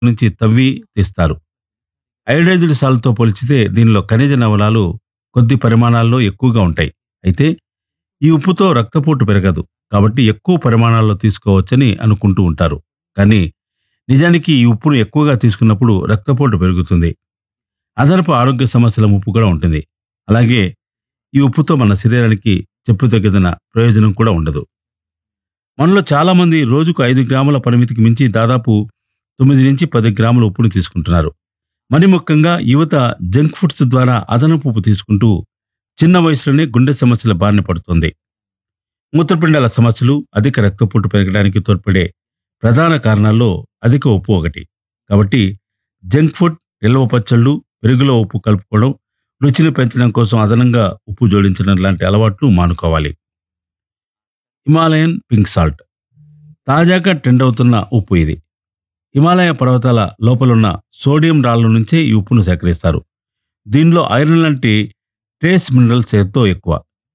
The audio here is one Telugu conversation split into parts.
నుంచి తవ్వి తీస్తారు అయోడైజ్డ్ సాల్ట్తో పోల్చితే దీనిలో ఖనిజ లవణాలు కొద్ది పరిమాణాల్లో ఎక్కువగా ఉంటాయి అయితే ఈ ఉప్పుతో రక్తపోటు పెరగదు కాబట్టి ఎక్కువ పరిమాణాల్లో తీసుకోవచ్చని అనుకుంటూ ఉంటారు కానీ నిజానికి ఈ ఉప్పును ఎక్కువగా తీసుకున్నప్పుడు రక్తపోటు పెరుగుతుంది అదనపు ఆరోగ్య సమస్యల ముప్పు కూడా ఉంటుంది అలాగే ఈ ఉప్పుతో మన శరీరానికి చెప్పుతగ్గదిన ప్రయోజనం కూడా ఉండదు మనలో చాలా మంది రోజుకు ఐదు గ్రాముల పరిమితికి మించి దాదాపు తొమ్మిది నుంచి పది గ్రాముల ఉప్పును తీసుకుంటున్నారు మరి ముఖ్యంగా యువత జంక్ ఫుడ్స్ ద్వారా అదనపు ఉప్పు తీసుకుంటూ చిన్న వయసులోనే గుండె సమస్యల బారిన పడుతుంది మూత్రపిండాల సమస్యలు అధిక రక్తపోటు పెరగడానికి తోడ్పడే ప్రధాన కారణాల్లో అధిక ఉప్పు ఒకటి కాబట్టి జంక్ ఫుడ్ నిల్వ పచ్చళ్ళు పెరుగులో ఉప్పు కలుపుకోవడం రుచిని పెంచడం కోసం అదనంగా ఉప్పు జోడించడం లాంటి అలవాట్లు మానుకోవాలి హిమాలయన్ పింక్ సాల్ట్ తాజాగా ట్రెండ్ అవుతున్న ఉప్పు ఇది హిమాలయ పర్వతాల లోపలున్న సోడియం రాళ్ల నుంచే ఈ ఉప్పును సేకరిస్తారు దీనిలో ఐరన్ లాంటి ట్రేస్ మినరల్స్ ఎంతో ఎక్కువ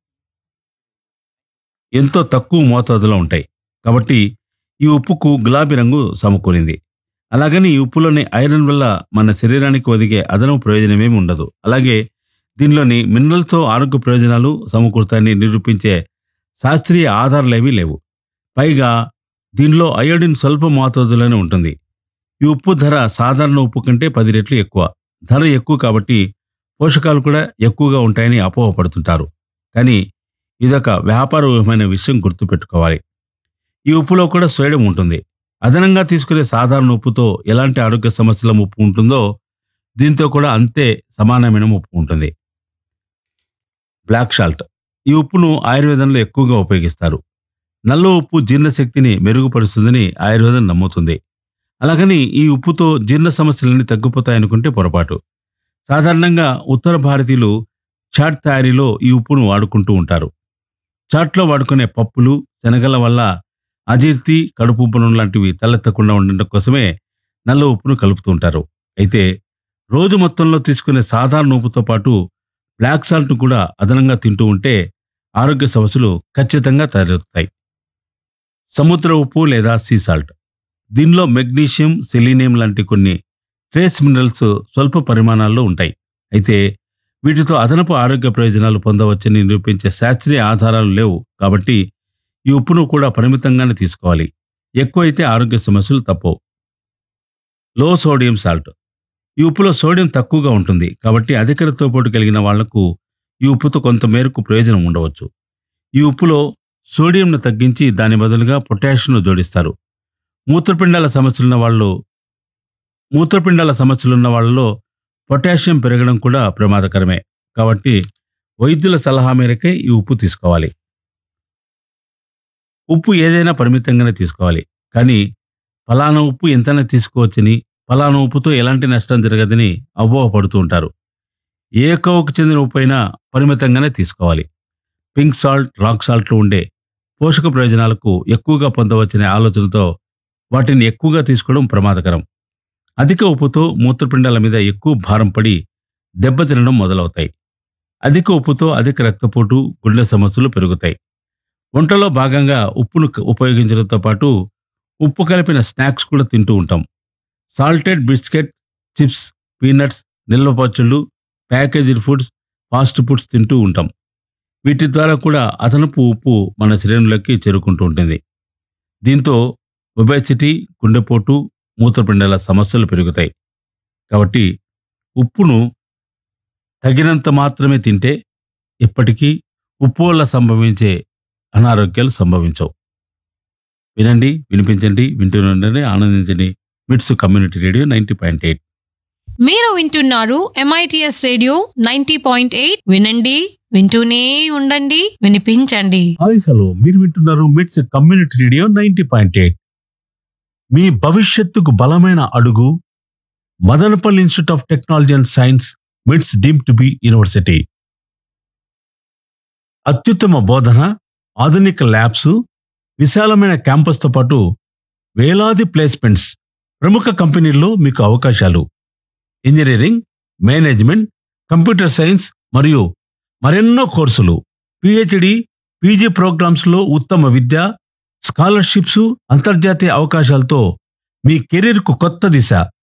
ఎంతో తక్కువ మోతాదులో ఉంటాయి కాబట్టి ఈ ఉప్పుకు గులాబీ రంగు సమకూరింది అలాగని ఈ ఉప్పులోని ఐరన్ వల్ల మన శరీరానికి ఒదిగే అదనపు ప్రయోజనమేమి ఉండదు అలాగే దీనిలోని మినరల్స్తో ఆరోగ్య ప్రయోజనాలు సమకూరుతాయని నిరూపించే శాస్త్రీయ ఆధారాలేవీ లేవు పైగా దీనిలో అయోడిన్ స్వల్ప మోతాదులోనే ఉంటుంది ఈ ఉప్పు ధర సాధారణ ఉప్పు కంటే పది రెట్లు ఎక్కువ ధర ఎక్కువ కాబట్టి పోషకాలు కూడా ఎక్కువగా ఉంటాయని అపోహపడుతుంటారు కానీ ఇదొక వ్యాపార వ్యూహమైన విషయం గుర్తుపెట్టుకోవాలి ఈ ఉప్పులో కూడా సోడియం ఉంటుంది అదనంగా తీసుకునే సాధారణ ఉప్పుతో ఎలాంటి ఆరోగ్య సమస్యల ముప్పు ఉంటుందో దీంతో కూడా అంతే సమానమైన ముప్పు ఉంటుంది బ్లాక్ సాల్ట్ ఈ ఉప్పును ఆయుర్వేదంలో ఎక్కువగా ఉపయోగిస్తారు నల్ల ఉప్పు జీర్ణశక్తిని మెరుగుపరుస్తుందని ఆయుర్వేదం నమ్ముతుంది అలాగని ఈ ఉప్పుతో జీర్ణ సమస్యలన్నీ తగ్గిపోతాయనుకుంటే పొరపాటు సాధారణంగా ఉత్తర భారతీయులు చాట్ తయారీలో ఈ ఉప్పును వాడుకుంటూ ఉంటారు చాట్లో వాడుకునే పప్పులు శనగల వల్ల అజీర్తి కడుపు ఉబ్బరం లాంటివి తలెత్తకుండా ఉండడం కోసమే నల్ల ఉప్పును కలుపుతూ ఉంటారు అయితే రోజు మొత్తంలో తీసుకునే సాధారణ ఉప్పుతో పాటు బ్లాక్ సాల్ట్ కూడా అదనంగా తింటూ ఉంటే ఆరోగ్య సమస్యలు ఖచ్చితంగా తలెత్తుతాయి సముద్ర ఉప్పు లేదా సీ సాల్ట్ దీనిలో మెగ్నీషియం సెలీనియం లాంటి కొన్ని ట్రేస్ మినరల్స్ స్వల్ప పరిమాణాల్లో ఉంటాయి అయితే వీటితో అదనపు ఆరోగ్య ప్రయోజనాలు పొందవచ్చని నిరూపించే శాస్త్రీయ ఆధారాలు లేవు కాబట్టి ఈ ఉప్పును కూడా పరిమితంగానే తీసుకోవాలి ఎక్కువైతే ఆరోగ్య సమస్యలు తప్పవు లో సోడియం సాల్ట్ ఈ ఉప్పులో సోడియం తక్కువగా ఉంటుంది కాబట్టి అధిక రక్తపోటు కలిగిన వాళ్లకు ఈ ఉప్పుతో కొంత మేరకు ప్రయోజనం ఉండవచ్చు ఈ ఉప్పులో సోడియంను తగ్గించి దాని బదులుగా పొటాషియంను జోడిస్తారు మూత్రపిండాల సమస్యలున్న వాళ్ళు మూత్రపిండాల సమస్యలున్న వాళ్ళలో పొటాషియం పెరగడం కూడా ప్రమాదకరమే కాబట్టి వైద్యుల సలహా మేరకే ఈ ఉప్పు తీసుకోవాలి ఉప్పు ఏదైనా పరిమితంగానే తీసుకోవాలి కానీ ఫలానా ఉప్పు ఎంతైనా తీసుకోవచ్చని ఫలానా ఉప్పుతో ఎలాంటి నష్టం జరగదని అపోహపడుతూ ఉంటారు ఏ కోవకు చెందిన ఉప్పు అయినా పరిమితంగానే తీసుకోవాలి పింక్ సాల్ట్ రాక్ సాల్ట్లో ఉండే పోషక ప్రయోజనాలకు ఎక్కువగా పొందవచ్చనే ఆలోచనతో వాటిని ఎక్కువగా తీసుకోవడం ప్రమాదకరం అధిక ఉప్పుతో మూత్రపిండాల మీద ఎక్కువ భారం పడి దెబ్బతినడం మొదలవుతాయి అధిక ఉప్పుతో అధిక రక్తపోటు గుండె సమస్యలు పెరుగుతాయి వంటలో భాగంగా ఉప్పును క- ఉపయోగించడంతో పాటు ఉప్పు కలిపిన స్నాక్స్ కూడా తింటూ ఉంటాం సాల్టెడ్ బిస్కెట్ చిప్స్ పీనట్స్ నిల్వ పచ్చళ్ళు ప్యాకేజ్డ్ ఫుడ్స్ ఫాస్ట్ ఫుడ్స్ తింటూ ఉంటాం వీటి ద్వారా కూడా అదనపు ఉప్పు మన శరీరంలోకి చేరుకుంటూ ఉంటుంది దీంతో ఒబేసిటీ గుండెపోటు మూత్రపిండాల సమస్యలు పెరుగుతాయి కాబట్టి ఉప్పును తగినంత మాత్రమే తింటే ఇప్పటికీ ఉప్పు వల్ల సంభవించే అనారోగ్యాలు సంభవించవు వినండి వినిపించండి వింటూనే ఆనందించండి MITS community radio ninety point eight మీరు వింటున్నారు MITS radio ninety point eight వినండి వింటూనే ఉండండి వినిపించండి హాయ్ హలో మీరు వింటున్నారు MITS community radio ninety point eight మీ భవిష్యత్తుకు బలమైన అడుగు Madanapalle Institute of Technology and Science MITS deem to be university అత్యుత్తమ బోధన ఆధునిక ల్యాబ్స్ విశాలమైన క్యాంపస్తో పాటు వేలాది ప్లేస్మెంట్స్ ప్రముఖ కంపెనీల్లో మీకు అవకాశాలు ఇంజనీరింగ్ మేనేజ్మెంట్ కంప్యూటర్ సైన్స్ మరియు మరెన్నో కోర్సులు పిహెచ్డి పీజీ ప్రోగ్రామ్స్లో ఉత్తమ విద్య స్కాలర్షిప్స్ అంతర్జాతీయ అవకాశాలతో మీ కెరీర్కు కొత్త దిశ